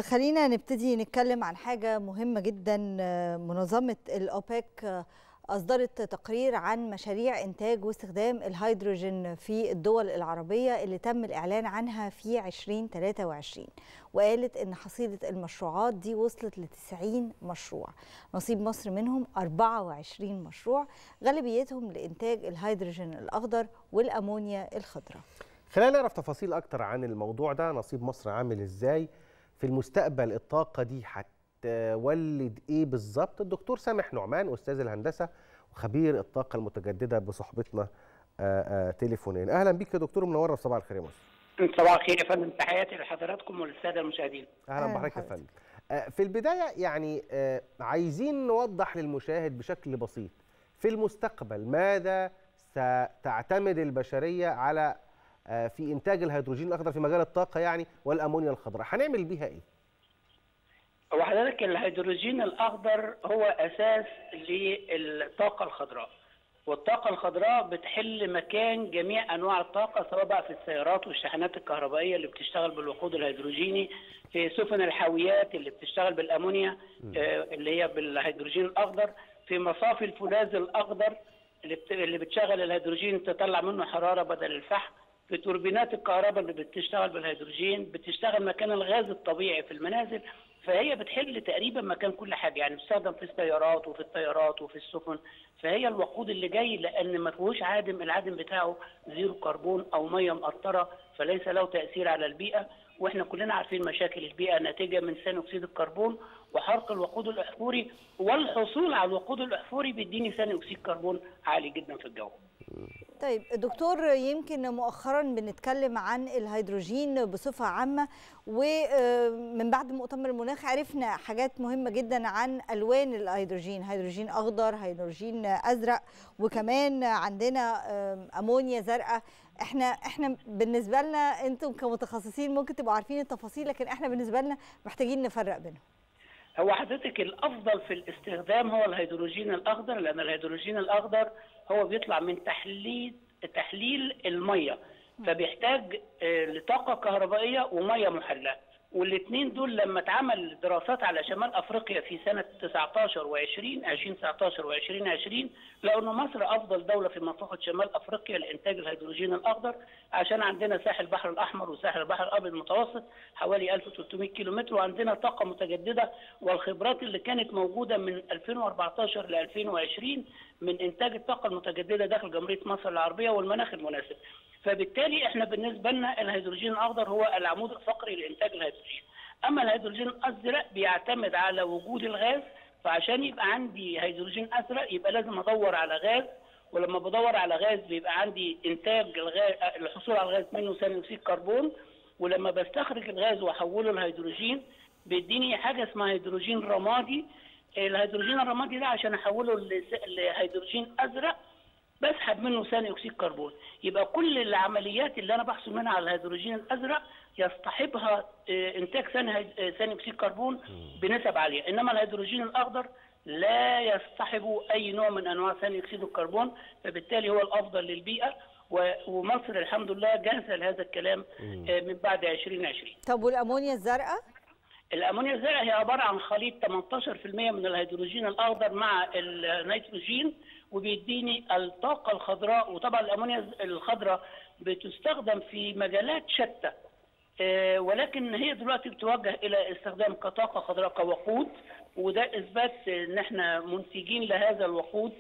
خلينا نبتدي نتكلم عن حاجة مهمة جدا منظمة الأوبك أصدرت تقرير عن مشاريع إنتاج واستخدام الهيدروجين في الدول العربية اللي تم الإعلان عنها في 2023 وقالت إن حصيلة المشروعات دي وصلت ل 90 مشروع نصيب مصر منهم 24 مشروع غالبيتهم لإنتاج الهيدروجين الأخضر والأمونيا الخضراء خلينا نعرف تفاصيل أكتر عن الموضوع ده نصيب مصر عامل إزاي في المستقبل الطاقة دي هتولد إيه بالظبط الدكتور سامح نعمان أستاذ الهندسة وخبير الطاقة المتجددة بصحبتنا آآ آآ تليفونيا أهلا بيك يا دكتور منورة في صباح الخير يا مصر صباح الخير يا فندم تحياتي لحضراتكم وللسادة المشاهدين أهلا بحضرتك يا فندم في البداية يعني عايزين نوضح للمشاهد بشكل بسيط في المستقبل ماذا ستعتمد البشرية على في انتاج الهيدروجين الاخضر في مجال الطاقه يعني والامونيا الخضراء هنعمل بيها ايه هو حضرتك الهيدروجين الاخضر هو اساس للطاقه الخضراء والطاقة الخضراء بتحل مكان جميع أنواع الطاقة سواء بقى في السيارات والشاحنات الكهربائية اللي بتشتغل بالوقود الهيدروجيني في سفن الحاويات اللي بتشتغل بالأمونيا اللي هي بالهيدروجين الأخضر في مصافي الفولاذ الأخضر اللي بتشغل الهيدروجين تطلع منه حرارة بدل الفحم في توربينات الكهرباء اللي بتشتغل بالهيدروجين بتشتغل مكان الغاز الطبيعي في المنازل فهي بتحل تقريبا مكان كل حاجه يعني بتستخدم في السيارات وفي الطيارات وفي السفن فهي الوقود اللي جاي لان ما فيهوش عادم العادم بتاعه زيرو كربون او ميه مقطره فليس له تاثير على البيئه واحنا كلنا عارفين مشاكل البيئه ناتجه من ثاني اكسيد الكربون وحرق الوقود الاحفوري والحصول على الوقود الاحفوري بيديني ثاني اكسيد كربون عالي جدا في الجو. طيب دكتور يمكن مؤخرا بنتكلم عن الهيدروجين بصفة عامة ومن بعد مؤتمر المناخ عرفنا حاجات مهمة جدا عن ألوان الهيدروجين هيدروجين أخضر هيدروجين أزرق وكمان عندنا أمونيا زرقاء احنا احنا بالنسبة لنا انتم كمتخصصين ممكن تبقوا عارفين التفاصيل لكن احنا بالنسبة لنا محتاجين نفرق بينهم هو حضرتك الافضل في الاستخدام هو الهيدروجين الاخضر لان الهيدروجين الاخضر هو بيطلع من تحليل تحليل الميه فبيحتاج لطاقه كهربائيه وميه محلاه والاثنين دول لما اتعمل دراسات على شمال افريقيا في سنه 19 و20 2019 و2020 لقوا ان مصر افضل دوله في منطقه شمال افريقيا لانتاج الهيدروجين الاخضر عشان عندنا ساحل البحر الاحمر وساحل البحر الابيض المتوسط حوالي 1300 كيلومتر وعندنا طاقه متجدده والخبرات اللي كانت موجوده من 2014 ل 2020 من انتاج الطاقه المتجدده داخل جمهوريه مصر العربيه والمناخ المناسب. فبالتالي احنا بالنسبه لنا الهيدروجين الاخضر هو العمود الفقري لانتاج الهيدروجين. اما الهيدروجين الازرق بيعتمد على وجود الغاز فعشان يبقى عندي هيدروجين ازرق يبقى لازم ادور على غاز ولما بدور على غاز بيبقى عندي انتاج الغاز الحصول على الغاز منه ثاني اكسيد كربون ولما بستخرج الغاز واحوله لهيدروجين بيديني حاجه اسمها هيدروجين رمادي الهيدروجين الرمادي ده عشان احوله لهيدروجين ازرق بسحب منه ثاني اكسيد كربون يبقى كل العمليات اللي انا بحصل منها على الهيدروجين الازرق يصطحبها انتاج ثاني ثاني اكسيد كربون بنسب عاليه انما الهيدروجين الاخضر لا يصطحب اي نوع من انواع ثاني اكسيد الكربون فبالتالي هو الافضل للبيئه ومصر الحمد لله جاهزه لهذا الكلام من بعد 2020 طب والامونيا الزرقاء الامونيا الزرقاء هي عباره عن خليط 18% من الهيدروجين الاخضر مع النيتروجين وبيديني الطاقه الخضراء وطبعا الامونيا الخضراء بتستخدم في مجالات شتى ولكن هي دلوقتي بتوجه الى استخدام كطاقه خضراء كوقود وده اثبات ان احنا منتجين لهذا الوقود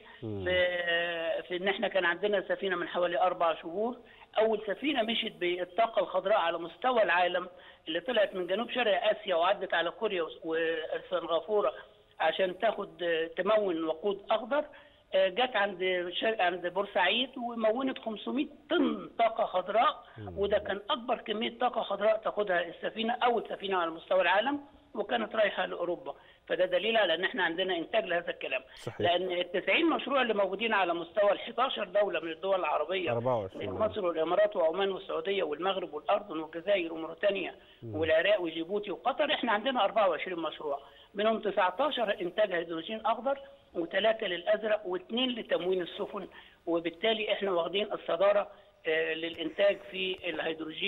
في, في ان احنا كان عندنا سفينه من حوالي اربع شهور اول سفينه مشت بالطاقه الخضراء على مستوى العالم اللي طلعت من جنوب شرق اسيا وعدت على كوريا وسنغافوره عشان تاخد تمون وقود اخضر جت عند عند بورسعيد ومونت 500 طن طاقه خضراء وده كان اكبر كميه طاقه خضراء تاخدها السفينه اول سفينه على مستوى العالم وكانت رايحه لاوروبا فده دليل على ان احنا عندنا انتاج لهذا الكلام صحيح. لان ال 90 مشروع اللي موجودين على مستوى ال 11 دوله من الدول العربيه 24 مصر والامارات وعمان والسعوديه والمغرب والاردن والجزائر وموريتانيا والعراق وجيبوتي وقطر احنا عندنا 24 مشروع منهم 19 انتاج هيدروجين اخضر وثلاثه للازرق واثنين لتموين السفن وبالتالي احنا واخدين الصداره للانتاج في الهيدروجين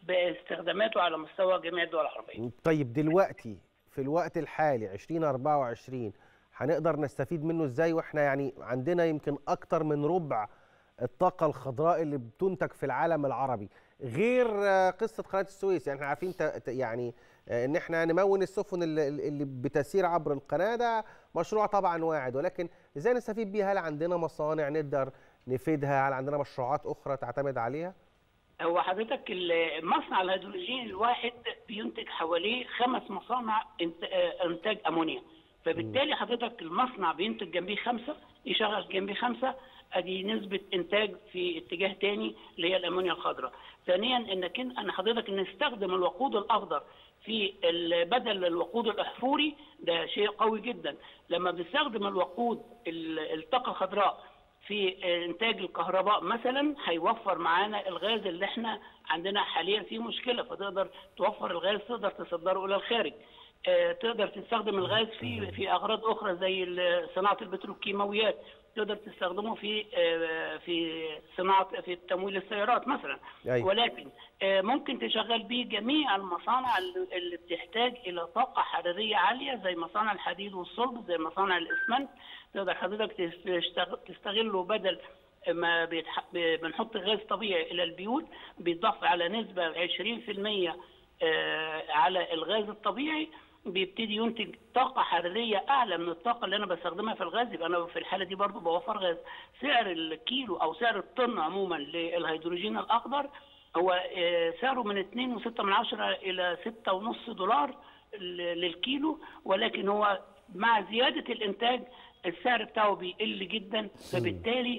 باستخداماته على مستوى جميع الدول العربيه. طيب دلوقتي في الوقت الحالي 2024 هنقدر نستفيد منه ازاي واحنا يعني عندنا يمكن اكتر من ربع الطاقة الخضراء اللي بتنتج في العالم العربي غير قصة قناة السويس يعني احنا عارفين يعني ان احنا نمون السفن اللي بتسير عبر القناة ده مشروع طبعا واعد ولكن ازاي نستفيد بيها هل عندنا مصانع نقدر نفيدها هل عندنا مشروعات اخرى تعتمد عليها؟ هو حضرتك مصنع الهيدروجين الواحد بينتج حواليه خمس مصانع انتاج امونيا فبالتالي حضرتك المصنع بينتج جنبيه خمسه يشغل جنبيه خمسه ادي نسبه انتاج في اتجاه تاني اللي هي الامونيا الخضراء. ثانيا انك ان حضرتك نستخدم الوقود الاخضر في بدل الوقود الاحفوري ده شيء قوي جدا لما بنستخدم الوقود الطاقه الخضراء في انتاج الكهرباء مثلا هيوفر معانا الغاز اللي احنا عندنا حاليا فيه مشكله فتقدر توفر الغاز تقدر تصدره الى الخارج. تقدر تستخدم الغاز في في اغراض اخرى زي صناعه البتروكيماويات تقدر تستخدمه في في صناعه في تمويل السيارات مثلا أيوة. ولكن ممكن تشغل به جميع المصانع اللي بتحتاج الى طاقه حراريه عاليه زي مصانع الحديد والصلب زي مصانع الاسمنت تقدر حضرتك تستغله بدل ما بيتح... بنحط غاز طبيعي الى البيوت بيضاف على نسبه 20% على الغاز الطبيعي بيبتدي ينتج طاقة حرارية أعلى من الطاقة اللي أنا بستخدمها في الغاز يبقى أنا في الحالة دي برضو بوفر غاز سعر الكيلو أو سعر الطن عموما للهيدروجين الأخضر هو سعره من 2.6 من عشرة إلى 6.5 دولار للكيلو ولكن هو مع زيادة الإنتاج السعر بتاعه بيقل جدا فبالتالي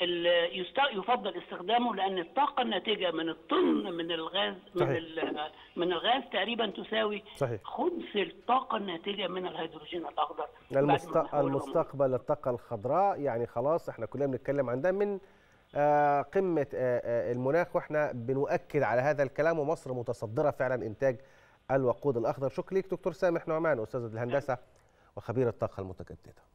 يفضل استخدامه لان الطاقه الناتجه من الطن من الغاز صحيح. من من الغاز تقريبا تساوي صحيح. خمس الطاقه الناتجه من الهيدروجين الاخضر المست... المستقبل الطاقه الخضراء يعني خلاص احنا كلنا بنتكلم عن ده من آه قمه آه المناخ واحنا بنؤكد على هذا الكلام ومصر متصدره فعلا انتاج الوقود الاخضر شكرا ليك دكتور سامح نعمان استاذ الهندسه وخبير الطاقه المتجدده